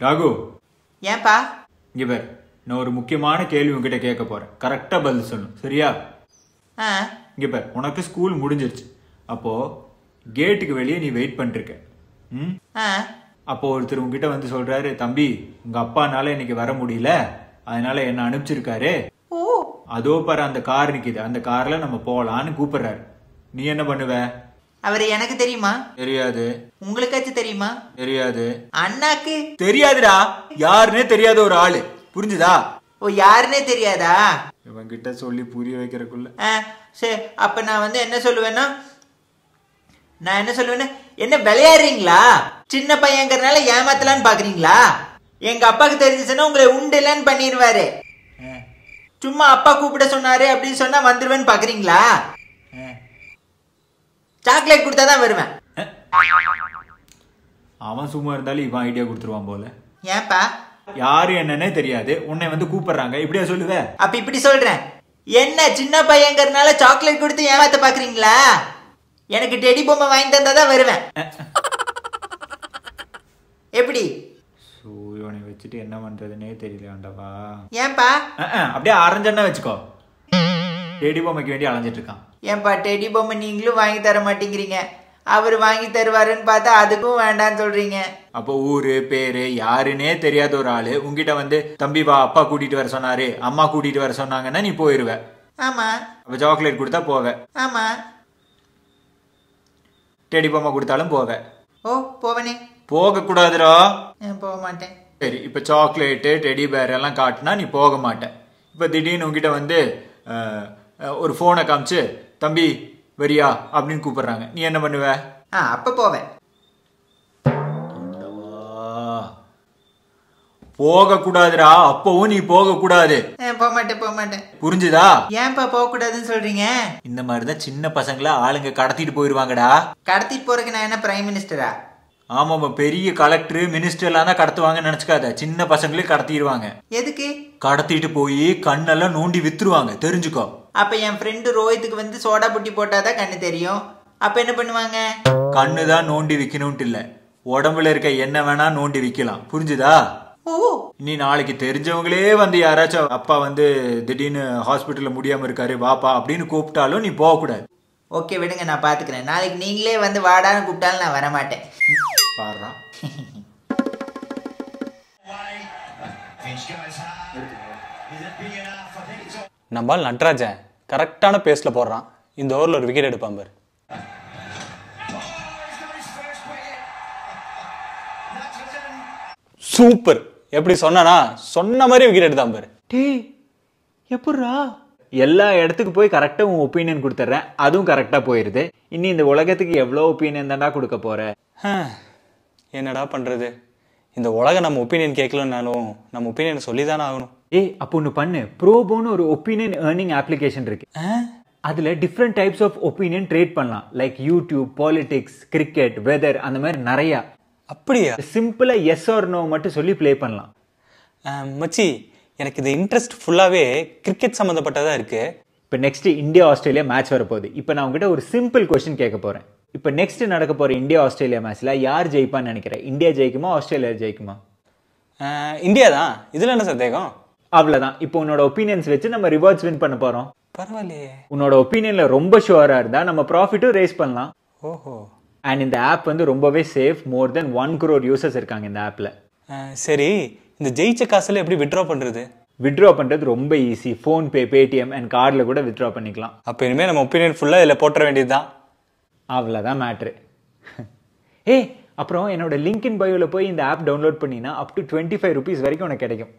ராகு ஏன்பா இங்க பாரு நான் ஒரு முக்கியமான கேள்வி உங்ககிட்ட கேட்க போறேன் கரெக்டா பதில் சொல்லணும் சரியா ஆ இங்க பாரு உனக்கு ஸ்கூல் முடிஞ்சிருச்சு அப்போ கேட்டுக்கு வெளியே நீ வெயிட் பண்ணிருக்க ம் ஆ அப்போ ஒருத்தர் உங்ககிட்ட வந்து சொல்றாரு தம்பி உங்க அப்பானால இன்னைக்கு வர முடியல அதனால என்ன அனுப்பிச்சிருக்காரு ஓ அதோ பாரு அந்த கார் நிக்குது அந்த கார்ல நம்ம போலான்னு கூப்பிடுறாரு நீ என்ன பண்ணுவ அவர் எனக்கு தெரியுமா தெரியாது உங்களுக்காச்சும் தெரியுமா தெரியாது அண்ணாக்கு தெரியாதுடா யாருன்னே தெரியாத ஒரு ஆளு புரிஞ்சுதா ஓ யாருன்னே தெரியாதா இவன் கிட்ட சொல்லி புரிய வைக்கிறதுக்குள்ள ஆ சரி அப்ப நான் வந்து என்ன சொல்லுவேன்னா நான் என்ன சொல்லுவேன்னா என்ன விளையாடுறீங்களா சின்ன பையங்கிறனால ஏமாத்தலான்னு பாக்குறீங்களா எங்க அப்பாக்கு தெரிஞ்சுச்சுன்னா உங்களை உண்டு இல்லைன்னு பண்ணிடுவாரு சும்மா அப்பா கூப்பிட சொன்னாரு அப்படின்னு சொன்னா வந்துருவேன்னு பாக்குறீங்களா சாக்லேட் கொடுத்தா தான் வருவேன் அவன் சும்மா இருந்தாலும் இவன் ஐடியா கொடுத்துருவான் போல ஏன்பா யாரு என்னன்னே தெரியாது உன்னை வந்து கூப்பிடுறாங்க இப்படியா சொல்லுவ அப்ப இப்படி சொல்றேன் என்ன சின்ன பையங்கிறனால சாக்லேட் கொடுத்து ஏமாத்த பாக்குறீங்களா எனக்கு டெடி பொம்மை வாங்கி தந்தா தான் வருவேன் எப்படி ஸோ இவனை வச்சுட்டு என்ன பண்றதுன்னே தெரியல ஆண்டவா ஏன்பா அஹ், அஹ், அப்படியே அரைஞ்சன்னா வச்சுக்கோ டெடி பொம்மைக்கு வேண்டி அலைஞ்சிட்டு இருக்கான் ஏன்பா டெடி பொம்மை நீங்களும் வாங்கி தர மாட்டேங்கிறீங்க அவர் வாங்கி தருவாருன்னு பார்த்தா அதுக்கும் வேண்டாம்னு சொல்றீங்க அப்போ ஊரு பேரு யாருன்னே தெரியாத ஒரு ஆளு உங்ககிட்ட வந்து தம்பி வா அப்பா கூட்டிட்டு வர சொன்னாரு அம்மா கூட்டிட்டு வர சொன்னாங்கன்னா நீ போயிருவ ஆமா அப்ப சாக்லேட் கொடுத்தா போவ ஆமா டெடி பொம்மை கொடுத்தாலும் போவ ஓ போவனே போக கூடாதுடா நான் போக மாட்டேன் சரி இப்ப சாக்லேட்டு டெடி பேர் எல்லாம் காட்டினா நீ போக மாட்ட இப்ப திடீர்னு உங்ககிட்ட வந்து அஹ், அஹ், ஒரு போனை காமிச்சு தம்பி வரியா அப்படின்னு கூப்பிடுறாங்க நீ என்ன பண்ணுவ ஆ அப்ப போவேன் போக கூடாதுடா அப்பவும் நீ போக கூடாது ஆ, போக மாட்டேன் போக மாட்டேன் புரிஞ்சுதா ஏன்பா போக கூடாதுன்னு சொல்றீங்க இந்த மாதிரிதான் சின்ன பசங்களை ஆளுங்க கடத்திட்டு போயிருவாங்கடா கடத்திட்டு போறதுக்கு நான் என்ன பிரைம் மினிஸ்டரா ஆமாம் பெரிய கலெக்டர் மினிஸ்டர் எல்லாம் தான் கடத்துவாங்கன்னு நினைச்சுக்காத சின்ன பசங்களே கடத்திடுவாங்க எதுக்கு கடத்திட்டு போய் கண்ணெல்லாம் நோண்டி வித்துருவாங்க தெரிஞ்சுக்கோ அப்ப என் ஃப்ரெண்டு ரோஹித்துக்கு வந்து சோடா புட்டி போட்டாதான் கண்ணு தெரியும் அப்ப என்ன பண்ணுவாங்க கண்ணு தான் நோண்டி விற்கணும்ட்டு இல்ல உடம்புல இருக்க என்ன வேணா நோண்டி விற்கலாம் புரிஞ்சுதா ஓ இனி நாளைக்கு தெரிஞ்சவங்களே வந்து யாராச்சும் அப்பா வந்து திடீர்னு ஹாஸ்பிட்டல்ல முடியாம இருக்காரு வாப்பா அப்படின்னு கூப்பிட்டாலும் நீ போகக்கூடாது ஓகே விடுங்க நான் பாத்துக்கிறேன் நாளைக்கு நீங்களே வந்து வாடான்னு கூப்பிட்டாலும் நான் வரமாட்டேன் பாடுறான் நம்மால் நட்ராஜன் கரெக்டான பேஸ்ல போடுறான் இந்த ஓவரில் ஒரு விக்கெட் எடுப்பான் பாரு சூப்பர் எப்படி சொன்னானா சொன்ன மாதிரி விக்கெட் எடுத்தான் பாரு டேய் எப்பட்றா எல்லா இடத்துக்கு போய் கரெக்டாக உன் ஒப்பீனியன் கொடுத்துட்றேன் அதுவும் கரெக்டாக போயிடுது இனி இந்த உலகத்துக்கு எவ்வளோ ஒப்பீனியன் தான்டா கொடுக்க போற ஹம், என்னடா பண்றது இந்த உலகம் நம்ம ஒப்பீனியன் கேட்கலனாலும் நம்ம ஒப்பீனியன் சொல்லி தானே ஆகணும் ஏய் அப்போ ஒன்று பண்ணு ப்ரோபோன்னு ஒரு ஒப்பீனியன் ஏர்னிங் அப்ளிகேஷன் இருக்கு அதில் different types of opinion trade பண்ணலாம் like YouTube politics cricket weather அந்த மாதிரி நிறையா அப்படியா சிம்பிளாக எஸ் ஆர் நோ மட்டும் சொல்லி ப்ளே பண்ணலாம் அஹ், மச்சி எனக்கு இது இன்ட்ரெஸ்ட் ஃபுல்லாகவே கிரிக்கெட் சம்மந்தப்பட்டதாக இருக்கு இப்போ நெக்ஸ்ட் இந்தியா ஆஸ்திரேலியா மேட்ச் வரப்போகுது இப்போ நான் உங்ககிட்ட ஒரு சிம்பிள் கொஸ்டின் கேட்க போறேன் இப்போ நெக்ஸ்ட் நடக்க போற இந்தியா ஆஸ்திரேலியா மேட்ச்ல யார் ஜெயிப்பான்னு நினைக்கிறேன் இந்தியா ஜெயிக்குமா ஆஸ்திரேலியா ஜெயிக்குமா அஹ், இந்தியா தான் இதில் என்ன சந்தேகம் அவ்வளவுதான் இப்போ உன்னோட ஒப்பீனியன்ஸ் வச்சு நம்ம ரிவார்ட்ஸ் வின் பண்ண போறோம் பரவாயில்லையே உன்னோட ஒப்பீனியன்ல ரொம்ப ஷுவரா இருந்தா நம்ம ப்ராஃபிட்டும் ரேஸ் பண்ணலாம் ஓஹோ அண்ட் இந்த ஆப் வந்து ரொம்பவே safe more than one crore users இருக்காங்க இந்த ஆப்ல அஹ், சரி இந்த ஜெயிச்ச காசுல எப்படி விட்ரா பண்றது வித்ட்ரா பண்றது ரொம்ப ஈஸி ஃபோன்பே பேடிஎம் அண்ட் கார்டில் கூட வித்ட்ரா பண்ணிக்கலாம் அப்போ இனிமேல் நம்ம ஒப்பீனியன் ஃபுல்லாக இதில் போட்டுற வேண்டியதுதான் அவ்வளோதான் மேட்ரு ஏய் அப்புறம் என்னோட லிங்க் இன் பயோவில் போய் இந்த ஆப் டவுன்லோட் பண்ணினா up to twenty five rupees வரைக்கும் உனக்கு கிடைக்கும்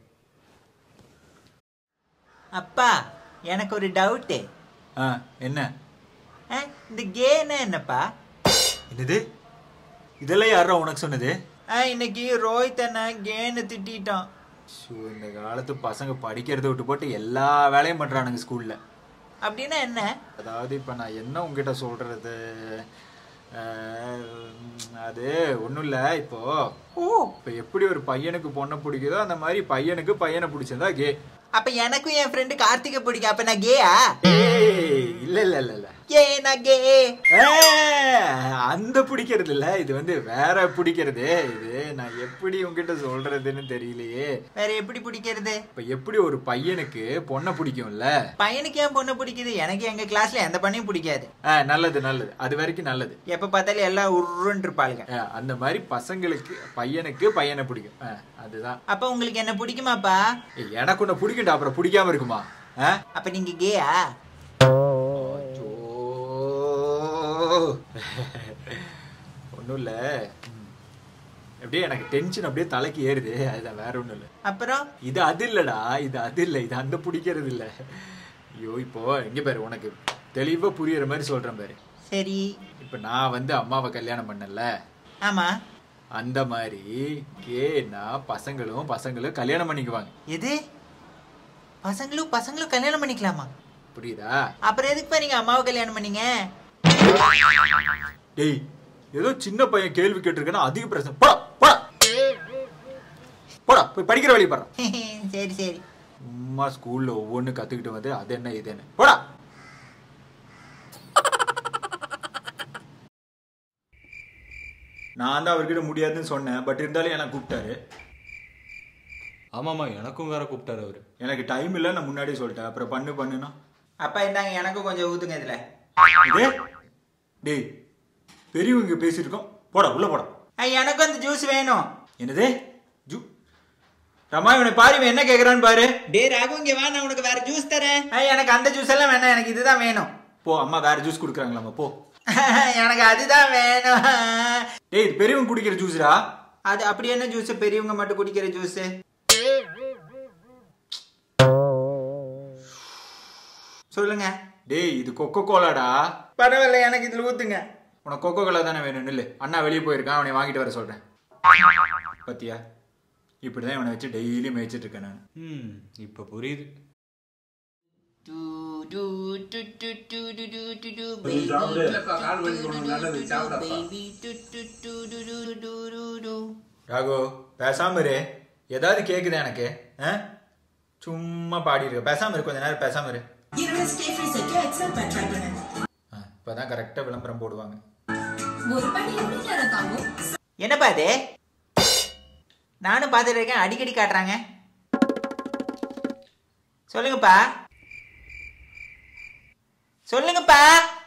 அப்பா எனக்கு ஒரு டவுட்டு ஆ என்ன இந்த கேனா என்னப்பா என்னது இதெல்லாம் யாரா உனக்கு சொன்னது ஆ, இன்னைக்கு ரோஹித் அண்ணா கேன்னு திட்டான் ஷோ இந்த காலத்து பசங்க படிக்கிறத விட்டு போட்டு எல்லா வேலையும் பண்றானுங்க ஸ்கூல்ல அப்படின்னா என்ன அதாவது இப்போ நான் என்ன உங்ககிட்ட சொல்றது அஹ், அது ஒன்றும் இல்லை இப்போ ஓ இப்ப எப்படி ஒரு பையனுக்கு பொண்ணை பிடிக்குதோ அந்த மாதிரி பையனுக்கு பையனை பிடிச்சிருந்தா கே அப்ப எனக்கும் என் ஃப்ரெண்டு கார்த்திகை பிடிக்கும் அப்ப நான் கேயா ஏய், இல்ல இல்ல இல்ல இல்ல ஏ நான் கே ஏ, அந்த பிடிக்கிறது இல்ல இது வந்து வேற பிடிக்கிறது இது நான் எப்படி உங்ககிட்ட சொல்றதுன்னு தெரியலையே வேற எப்படி பிடிக்கிறது இப்ப எப்படி ஒரு பையனுக்கு பொண்ணை பிடிக்கும்ல பையனுக்கு ஏன் பொண்ணு பிடிக்குது எனக்கு எங்க கிளாஸ்ல எந்த பொண்ணையும் பிடிக்காது ஆ, நல்லது நல்லது அது வரைக்கும் நல்லது எப்ப பார்த்தாலும் எல்லாம் உருன்னு இருப்பாளுங்க ஆ, அந்த மாதிரி பசங்களுக்கு பையனுக்கு பையனை பிடிக்கும் ஆ, அதுதான் அப்ப உங்களுக்கு என்ன பிடிக்குமாப்பா ஏய், எனக்கு உன்னை பிடிக்கண்டா அப்புறம் பிடிக்காம இருக்குமா ஆ? அப்ப நீங்க கேயா அச்சோ. ஒண்ணும் இல்ல ம். அப்படியே எனக்கு டென்ஷன் அப்படியே தலைக்கு ஏறுது அதுதான் வேற ஒண்ணும் இல்ல அப்புறம் இது அது இல்லடா இது அது இல்ல இது அந்த பிடிக்கிறது இல்ல ஐயோ இப்போ இங்க பாரு உனக்கு தெளிவா புரியுற மாதிரி சொல்றேன் பாரு சரி இப்ப நான் வந்து அம்மாவை கல்யாணம் பண்ணல ஆமா அந்த மாதிரி கேனா பசங்களும் பசங்களும் கல்யாணம் பண்ணிக்குவாங்க எது பசங்களும் பசங்களும் கல்யாணம் பண்ணிக்கலாமா புரியுதா அப்புறம் எதுக்குப்பா நீங்க அம்மாவை கல்யாணம் பண்ணீங்க டேய் ஏதோ சின்ன பையன் கேள்வி கேட்டிருக்கேன்னா அதிக பிரச்சனை போடா போடா போடா போய் படிக்கிற வழி பாரு சரி சரி சும்மா ஸ்கூல்ல ஒவ்வொன்று கத்துக்கிட்டு வந்து அது என்ன இது என்ன போடா நான் தான் அவர்கிட்ட முடியாதுன்னு சொன்னேன் பட் இருந்தாலும் எனக்கு கூப்பிட்டாரு ஆமாம்மா எனக்கும் வேற கூப்பிட்டாரு அவரு எனக்கு டைம் இல்லை நான் முன்னாடியே சொல்லிட்டேன் அப்புறம் பண்ணு பண்ணுனா அப்பா இந்தாங்க எனக்கும் கொஞ்சம் ஊத்துங்க இதுல இதே டேய் பெரியவங்க பேசியிருக்கோம் போடா உள்ள போடா ஆ, எனக்கும் அந்த ஜூஸ் வேணும் என்னது ஜூ ரமா இவனை பாரு இவன் என்ன கேக்குறான்னு பாரு டே ராகு இங்க வா நான் உனக்கு வேற ஜூஸ் தரேன் ஆ, எனக்கு அந்த ஜூஸ் எல்லாம் வேணாம் எனக்கு இதுதான் வேணும் போ அம்மா வேற ஜூஸ் கொடுக்குறாங்களாம்மா போ எனக்கு அதுதான் வேணும் டேய் இது பெரியவங்க குடிக்கிற ஜூஸ்டா அது அப்படி என்ன ஜூஸ் பெரியவங்க மட்டும் குடிக்கிற ஜூஸ் சொல்லுங்க டேய் இது கொக்கோ கோலாடா பரவாயில்ல எனக்கு இதுல ஊத்துங்க உனக்கு கொக்கோ கோலா தானே வேணும் நில்லு அண்ணா வெளியே போயிருக்கான் அவனை வாங்கிட்டு வர சொல்றேன் பத்தியா இப்படிதான் இவனை வச்சு டெய்லி மேய்ச்சிட்டு இருக்கேன் நான் ம் இப்போ புரியுது ராகு பேசாம இரு ஏதாவது கேக்குதா எனக்கு ஆ? சும்மா பாடி இருக்க பேசாம இரு கொஞ்ச நேரம் பேசாம இரு என்னோட ஸ்டே ஃப்ரீ செட்டை எக்ஸல் பேட் ட்ரை பண்ணேன் ஆ, இப்பதான் கரெக்டா விளம்பரம் போடுவாங்க ஒரு படி எப்படி நேரம் தாங்கும் என்னப்பா இது நானும் பார்த்துட்டு இருக்கேன் அடிக்கடி காட்டுறாங்க சொல்லுங்கப்பா சொல்லுங்கப்பா